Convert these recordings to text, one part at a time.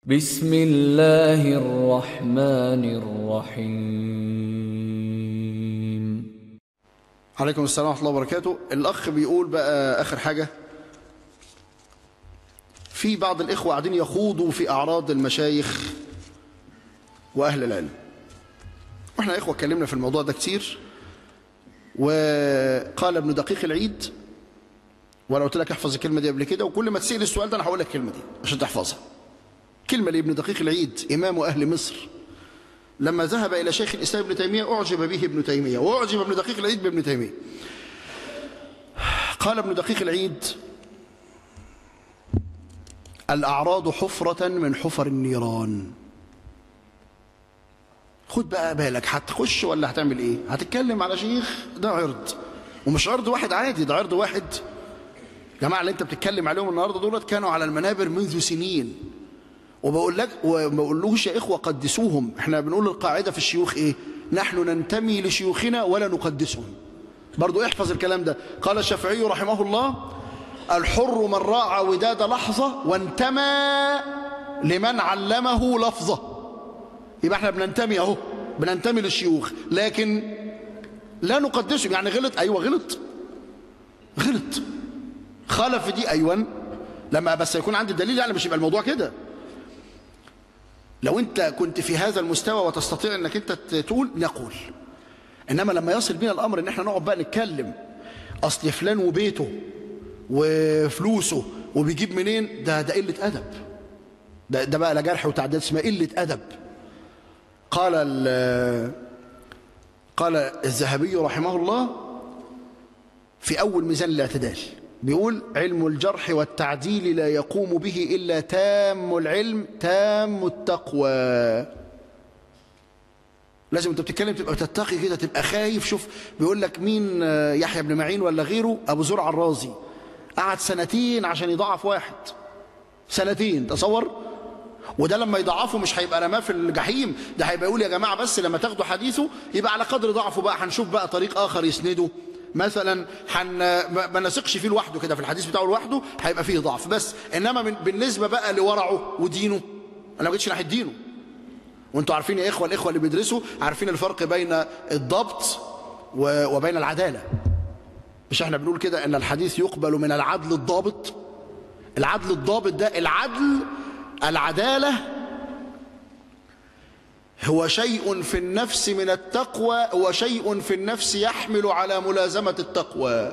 بسم الله الرحمن الرحيم عليكم السلام ورحمة الله وبركاته الأخ بيقول بقى آخر حاجة في بعض الإخوة قاعدين يخوضوا في أعراض المشايخ وأهل العلم وإحنا إخوة اتكلمنا في الموضوع ده كتير وقال ابن دقيق العيد وأنا قلت لك احفظ الكلمة دي قبل كده وكل ما تسأل السؤال ده أنا هقول لك الكلمة دي عشان تحفظها كلمة لابن دقيق العيد إمام أهل مصر لما ذهب إلى شيخ الإسلام ابن تيمية أعجب به ابن تيمية وأعجب ابن دقيق العيد بابن تيمية قال ابن دقيق العيد الأعراض حفرة من حفر النيران خد بقى بالك هتخش ولا هتعمل ايه هتتكلم على شيخ ده عرض ومش عرض واحد عادي ده عرض واحد جماعة اللي انت بتتكلم عليهم النهاردة دولت كانوا على المنابر منذ سنين وبقول لك وما بقولوش يا إخوة قدسوهم احنا بنقول القاعدة في الشيوخ ايه نحن ننتمي لشيوخنا ولا نقدسهم برضو احفظ الكلام ده قال الشافعي رحمه الله الحر من راعى وداد لحظة وانتمى لمن علمه لفظة يبقى احنا بننتمي اهو بننتمي للشيوخ لكن لا نقدسهم يعني غلط ايوه غلط غلط خالف في دي ايوه لما بس يكون عندي دليل يعني مش يبقى الموضوع كده لو انت كنت في هذا المستوى وتستطيع انك انت تقول نقول انما لما يصل بنا الامر ان احنا نقعد بقى نتكلم اصل فلان وبيته وفلوسه وبيجيب منين ده ده قله ادب ده, ده بقى لا جرح وتعديل اسمها قله ادب قال قال الذهبي رحمه الله في اول ميزان الاعتدال بيقول علم الجرح والتعديل لا يقوم به إلا تام العلم تام التقوى لازم انت بتتكلم تبقى تتقي كده تبقى خايف شوف بيقول لك مين يحيى بن معين ولا غيره ابو زرع الرازي قعد سنتين عشان يضعف واحد سنتين تصور وده لما يضعفه مش هيبقى رماه في الجحيم ده هيبقى يقول يا جماعه بس لما تاخدوا حديثه يبقى على قدر ضعفه بقى هنشوف بقى طريق اخر يسنده مثلا حن ما نثقش فيه لوحده كده في الحديث بتاعه لوحده هيبقى فيه ضعف بس انما من بالنسبه بقى لورعه ودينه انا ما جيتش ناحيه دينه وانتوا عارفين يا اخوه الاخوه اللي بيدرسوا عارفين الفرق بين الضبط وبين العداله مش احنا بنقول كده ان الحديث يقبل من العدل الضابط العدل الضابط ده العدل العداله هو شيء في النفس من التقوى وشيء في النفس يحمل على ملازمة التقوى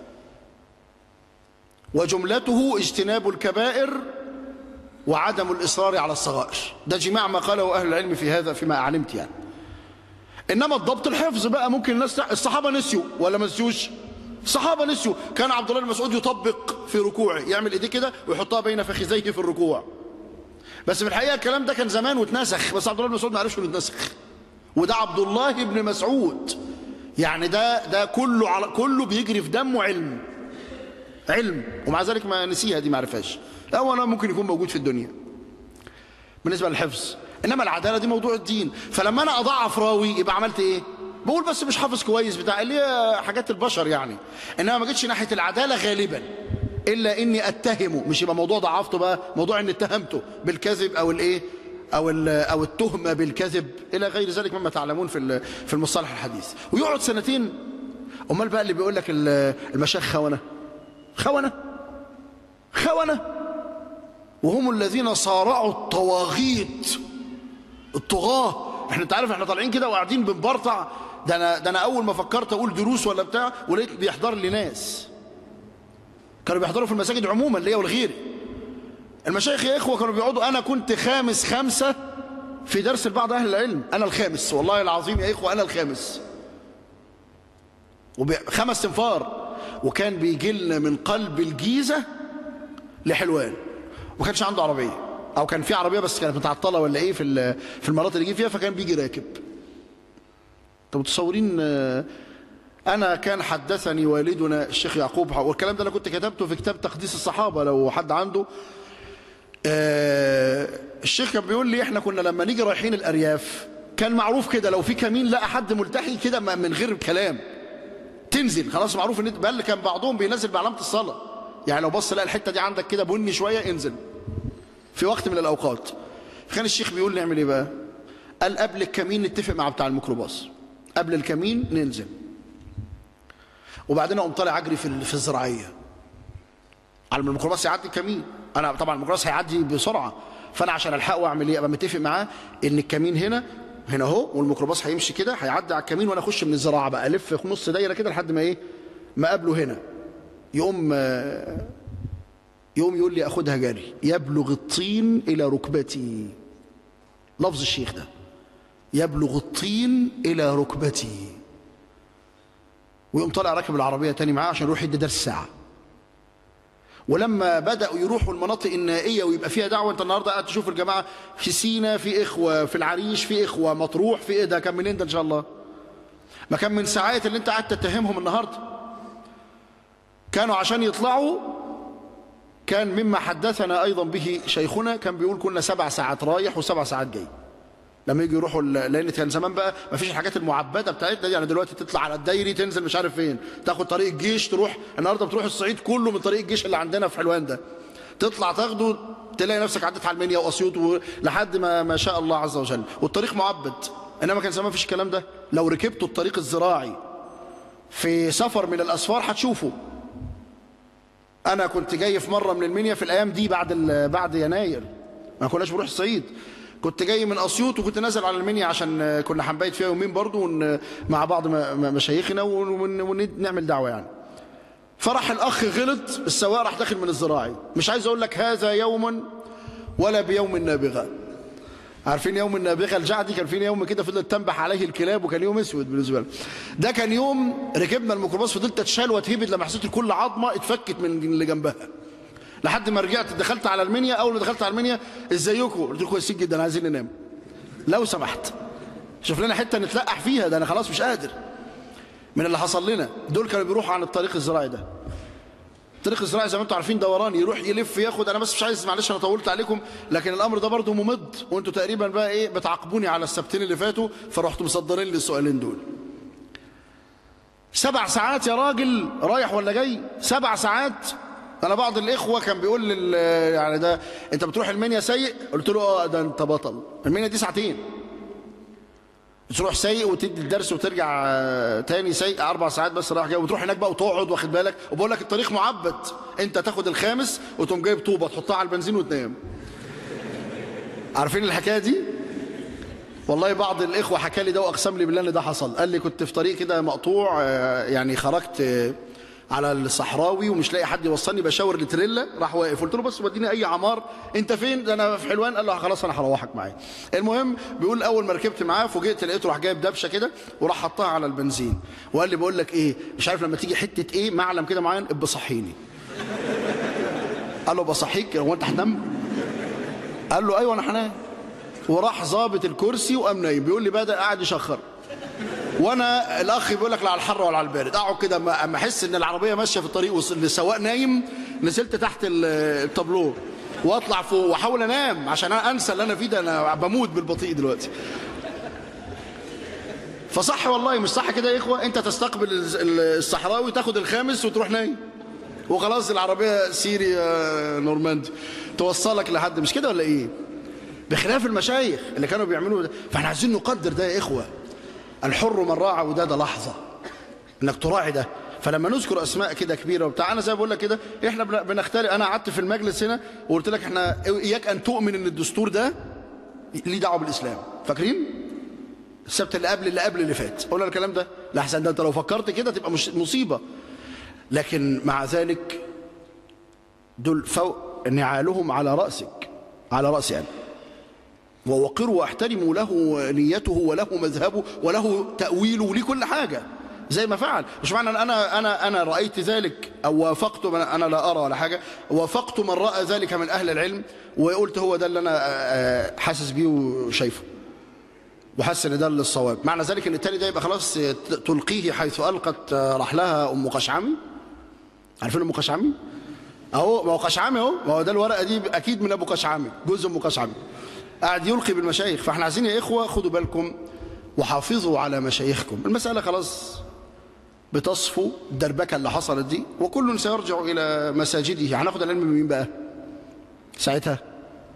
وجملته اجتناب الكبائر وعدم الإصرار على الصغائر ده جماع ما قاله أهل العلم في هذا فيما علمت يعني إنما الضبط الحفظ بقى ممكن الناس الصحابة نسيوا ولا ما نسيوش الصحابة نسيوا كان عبد الله بن مسعود يطبق في ركوعه يعمل ايديه كده ويحطها بين فخذيه في الركوع بس في الحقيقة الكلام ده كان زمان واتنسخ بس عبد الله بن مسعود ما عرفش انه اتنسخ وده عبد الله بن مسعود يعني ده ده كله على كله بيجري في دمه علم علم ومع ذلك ما نسيها دي ما عرفهاش هو انا ممكن يكون موجود في الدنيا بالنسبة للحفظ انما العدالة دي موضوع الدين فلما انا اضعف راوي يبقى عملت ايه بقول بس مش حافظ كويس بتاع اللي هي حاجات البشر يعني انما ما جيتش ناحية العدالة غالبا إلا إني أتهمه مش يبقى موضوع ضعفته بقى موضوع إني اتهمته بالكذب أو الإيه أو أو التهمة بالكذب إلى غير ذلك مما تعلمون في في المصطلح الحديث ويقعد سنتين أمال بقى اللي بيقول لك المشايخ خونة خونة خونة وهم الذين صارعوا الطواغيت الطغاة احنا انت عارف احنا طالعين كده وقاعدين بنبرطع ده انا ده انا اول ما فكرت اقول دروس ولا بتاع ولقيت بيحضر لي ناس كانوا بيحضروا في المساجد عموما ليا ولغيري المشايخ يا إخوة كانوا بيقعدوا أنا كنت خامس خمسة في درس لبعض أهل العلم أنا الخامس والله العظيم يا إخوة أنا الخامس خمس تنفار وكان بيجي لنا من قلب الجيزة لحلوان وما كانش عنده عربية أو كان في عربية بس كانت متعطلة ولا إيه في في المناطق اللي يجي فيها فكان بيجي راكب أنتوا متصورين أنا كان حدثني والدنا الشيخ يعقوب والكلام ده أنا كنت كتبته في كتاب تقديس الصحابة لو حد عنده آه الشيخ كان بيقول لي إحنا كنا لما نيجي رايحين الأرياف كان معروف كده لو في كمين لقى حد ملتحي كده من غير كلام تنزل خلاص معروف ان بل كان بعضهم بينزل بعلامة الصلاة يعني لو بص لقى الحتة دي عندك كده بني شوية انزل في وقت من الأوقات كان الشيخ بيقول نعمل ايه بقى قال قبل الكمين نتفق مع بتاع الميكروباص قبل الكمين ننزل وبعدين اقوم طالع اجري في في الزراعيه على ما الميكروباص يعدي الكمين انا طبعا الميكروباص هيعدي بسرعه فانا عشان الحقه واعمل ايه ابقى متفق معاه ان الكمين هنا هنا اهو والميكروباص هيمشي كده هيعدي على الكمين وانا اخش من الزراعه بقى الف في نص دايره كده لحد ما ايه ما اقابله هنا يقوم يقوم يقول لي اخدها جري يبلغ الطين الى ركبتي لفظ الشيخ ده يبلغ الطين الى ركبتي ويقوم طالع راكب العربيه تاني معاه عشان يروح يدي درس ساعه ولما بدأوا يروحوا المناطق النائية ويبقى فيها دعوة انت النهاردة قاعد تشوف الجماعة في سينا في إخوة في العريش في إخوة مطروح في إيه ده كان منين ده إن شاء الله ما كان من ساعات اللي انت قاعد تتهمهم النهاردة كانوا عشان يطلعوا كان مما حدثنا أيضا به شيخنا كان بيقول كنا سبع ساعات رايح وسبع ساعات جاي لما يجي يروحوا لان كان زمان بقى ما فيش الحاجات المعبده بتاعتنا دي يعني دلوقتي تطلع على الدايري تنزل مش عارف فين تاخد طريق الجيش تروح النهارده بتروح الصعيد كله من طريق الجيش اللي عندنا في حلوان ده تطلع تاخده تلاقي نفسك عديت على المنيا واسيوط لحد ما ما شاء الله عز وجل والطريق معبد انما كان زمان مفيش الكلام ده لو ركبتوا الطريق الزراعي في سفر من الاسفار هتشوفوا انا كنت جاي في مره من المنيا في الايام دي بعد بعد يناير ما كناش بنروح الصعيد كنت جاي من اسيوط وكنت نازل على المنيا عشان كنا هنبيت فيها يومين برضو مع بعض مشايخنا ونعمل دعوه يعني فراح الاخ غلط السواق راح داخل من الزراعي مش عايز اقول لك هذا يوم ولا بيوم النابغه عارفين يوم النابغه الجعدي كان في يوم كده فضلت تنبح عليه الكلاب وكان يوم اسود بالنسبه له ده كان يوم ركبنا الميكروباص فضلت اتشال واتهبد لما حسيت كل عظمه اتفكت من اللي جنبها لحد ما رجعت دخلت على المنيا اول ما دخلت على المنيا ازيكم قلت لكم كويسين جدا عايزين ننام لو سمحت شوف لنا حته نتلقح فيها ده انا خلاص مش قادر من اللي حصل لنا دول كانوا بيروحوا عن الطريق الزراعي ده الطريق الزراعي زي ما انتم عارفين دوران يروح يلف ياخد انا بس مش عايز معلش انا طولت عليكم لكن الامر ده برضه ممد وانتم تقريبا بقى ايه بتعاقبوني على السبتين اللي فاتوا فرحتوا مصدرين لي السؤالين دول سبع ساعات يا راجل رايح ولا جاي سبع ساعات انا بعض الاخوه كان بيقول لي يعني ده انت بتروح المنيا سيء قلت له اه ده انت بطل المنيا دي ساعتين تروح سيء وتدي الدرس وترجع تاني سيء اربع ساعات بس رايح جاي وتروح هناك بقى وتقعد واخد بالك وبقول لك الطريق معبد انت تاخد الخامس وتقوم جايب طوبه تحطها على البنزين وتنام عارفين الحكايه دي والله بعض الاخوه حكى لي ده واقسم لي بالله ان ده حصل قال لي كنت في طريق كده مقطوع يعني خرجت على الصحراوي ومش لاقي حد يوصلني بشاور لتريلا راح واقف قلت له بس وديني اي عمار انت فين ده انا في حلوان قال له خلاص انا هروحك معايا المهم بيقول اول ما ركبت معاه فوجئت لقيته راح جايب دبشه كده وراح حطها على البنزين وقال لي بقول لك ايه مش عارف لما تيجي حته ايه معلم كده معين ابقى صحيني قال له بصحيك هو انت هتنام قال له ايوه انا هنام وراح ظابط الكرسي وقام نايم بيقول لي بدا قاعد يشخر وانا الاخ بيقول لك لا على الحر ولا على البارد اقعد كده اما احس ان العربيه ماشيه في الطريق والسواق نايم نزلت تحت التابلو واطلع فوق واحاول انام عشان انا انسى اللي انا فيه ده انا بموت بالبطيء دلوقتي فصح والله مش صح كده يا اخوه انت تستقبل الصحراوي تاخد الخامس وتروح نايم وخلاص العربيه سيري نورماندي توصلك لحد مش كده ولا ايه بخلاف المشايخ اللي كانوا بيعملوا ده فاحنا عايزين نقدر ده يا اخوه الحر من راعى وداد لحظة انك تراعي ده فلما نذكر اسماء كده كبيره وبتاع انا زي ما بقول لك كده احنا بنختار انا قعدت في المجلس هنا وقلت لك احنا اياك ان تؤمن ان الدستور ده ليه دعوه بالاسلام فاكرين السبت اللي قبل اللي قبل اللي فات قلنا الكلام ده لحسن ده انت لو فكرت كده تبقى مش مصيبه لكن مع ذلك دول فوق نعالهم على راسك على راسي انا ووقره واحترموا له نيته وله مذهبه وله تأويله وليه كل حاجة زي ما فعل مش معنى أنا أنا أنا رأيت ذلك أو وافقت من أنا لا أرى ولا حاجة وافقت من رأى ذلك من أهل العلم وقلت هو ده اللي أنا حاسس بيه وشايفه وحاسس ان ده الصواب معنى ذلك ان التاني ده يبقى خلاص تلقيه حيث ألقت رحلها أم قشعمي عارفين أم قشعمي اهو ما هو قشعمي اهو ما هو ده الورقه دي اكيد من ابو قشعمي جزء ام قشعمي قاعد يلقي بالمشايخ فاحنا عايزين يا إخوة خدوا بالكم وحافظوا على مشايخكم المسألة خلاص بتصفو الدربكة اللي حصلت دي وكل سيرجع إلى مساجده هناخد العلم من مين بقى ساعتها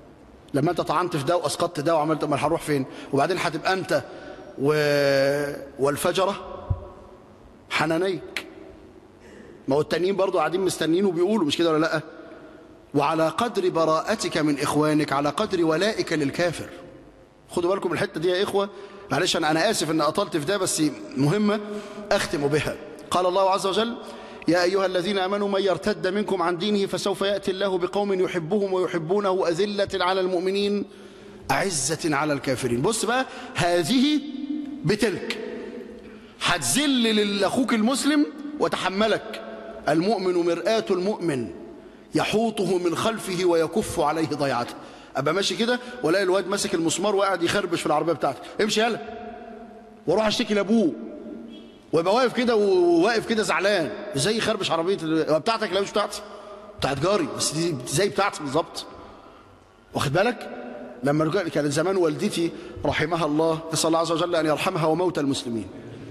لما انت طعنت في ده واسقطت ده وعملت امال هنروح فين وبعدين هتبقى انت و... والفجره حنانيك ما هو التانيين برضه قاعدين مستنيين وبيقولوا مش كده ولا لا وعلى قدر براءتك من اخوانك على قدر ولائك للكافر خدوا بالكم الحته دي يا اخوه معلش انا انا اسف ان اطلت في ده بس مهمه اختم بها قال الله عز وجل يا ايها الذين امنوا من يرتد منكم عن دينه فسوف ياتي الله بقوم يحبهم ويحبونه اذله على المؤمنين اعزه على الكافرين بص بقى هذه بتلك هتذل لاخوك المسلم وتحملك المؤمن مرآة المؤمن يحوطه من خلفه ويكف عليه ضيعته ابقى ماشي كده والاقي الواد ماسك المسمار وقاعد يخربش في العربيه بتاعتي امشي يلا واروح اشتكي لابوه ويبقى واقف كده وواقف كده زعلان ازاي يخربش عربيه ال- بتاعتك لا مش بتاعتي بتاعت جاري بس دي زي بتاعتي بالظبط واخد بالك لما رجع- كانت زمان والدتي رحمها الله نسال الله عز وجل ان يرحمها وموتى المسلمين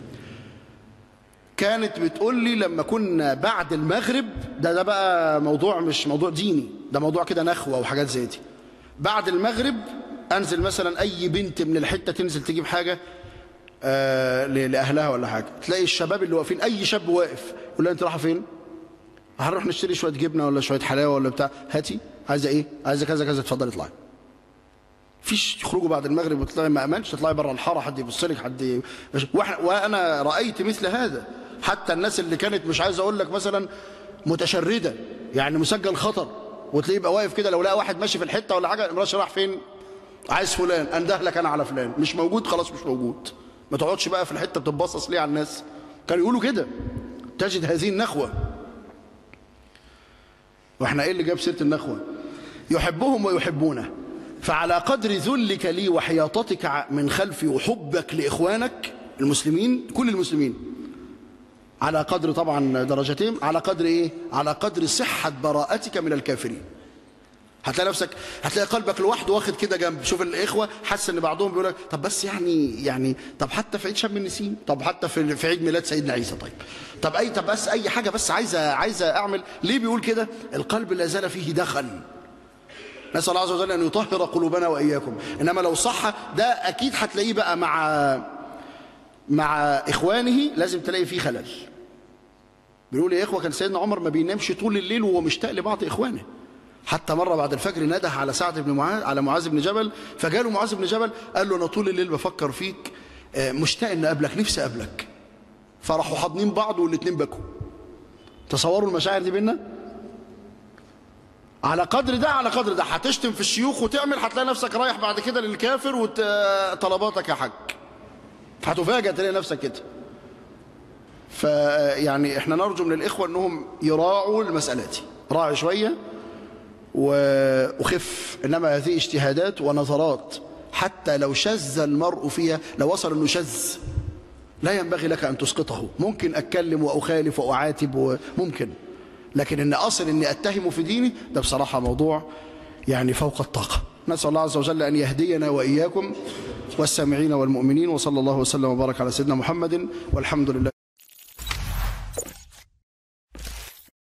كانت بتقول لي لما كنا بعد المغرب ده ده بقى موضوع مش موضوع ديني ده موضوع كده نخوه وحاجات زي دي بعد المغرب انزل مثلا اي بنت من الحته تنزل تجيب حاجه آه ل- لاهلها ولا حاجه تلاقي الشباب اللي واقفين اي شاب واقف يقول لها انت رايحه فين هنروح نشتري شويه جبنه ولا شويه حلاوه ولا بتاع هاتي عايزه ايه عايزه كذا كذا اتفضلي اطلعي فيش يخرجوا بعد المغرب وتطلعي ما امنش تطلعي بره الحاره حد يبص لك حد ي- وإحنا- وانا رايت مثل هذا حتى الناس اللي كانت مش عايز اقول لك مثلا متشرده يعني مسجل خطر وتلاقيه يبقى واقف كده لو لقى واحد ماشي في الحته ولا حاجه مراش راح فين عايز فلان انده لك انا على فلان مش موجود خلاص مش موجود ما تقعدش بقى في الحته بتتبصص ليه على الناس كانوا يقولوا كده تجد هذه النخوه واحنا ايه اللي جاب سيره النخوه يحبهم ويحبونه فعلى قدر ذلك لي وحياطتك ع- من خلفي وحبك لاخوانك المسلمين كل المسلمين على قدر طبعا درجتين على قدر ايه على قدر صحه براءتك من الكافرين هتلاقي نفسك هتلاقي قلبك لوحده واخد كده جنب شوف الاخوه حاسس ان بعضهم بيقول لك طب بس يعني يعني طب حتى في عيد شم النسيم طب حتى في في عيد ميلاد سيدنا عيسى طيب طب اي طب بس اي حاجه بس عايزه عايزه اعمل ليه بيقول كده القلب لا زال فيه دخن نسال الله عز وجل ان يطهر قلوبنا واياكم انما لو صح ده اكيد هتلاقيه بقى مع مع اخوانه لازم تلاقي فيه خلل بيقول يا اخوه كان سيدنا عمر ما بينامش طول الليل وهو مشتاق لبعض اخوانه حتى مره بعد الفجر نده على سعد بن معاذ على معاذ بن جبل فجاله معاذ بن جبل قال له انا طول الليل بفكر فيك آه، مشتاق ان اقابلك نفسي اقابلك فراحوا حاضنين بعض والاثنين بكوا تصوروا المشاعر دي بينا على قدر ده على قدر ده هتشتم في الشيوخ وتعمل هتلاقي نفسك رايح بعد كده للكافر وطلباتك يا حاج هتفاجئ تلاقي نفسك كده فيعني احنا نرجو من الاخوه انهم يراعوا المساله دي راعي شويه وخف انما هذه اجتهادات ونظرات حتى لو شذ المرء فيها لو وصل انه شذ لا ينبغي لك ان تسقطه ممكن اتكلم واخالف واعاتب وممكن لكن ان اصل اني اتهم في ديني ده بصراحه موضوع يعني فوق الطاقه نسال الله عز وجل ان يهدينا واياكم والسامعين والمؤمنين وصلى الله وسلم وبارك على سيدنا محمد والحمد لله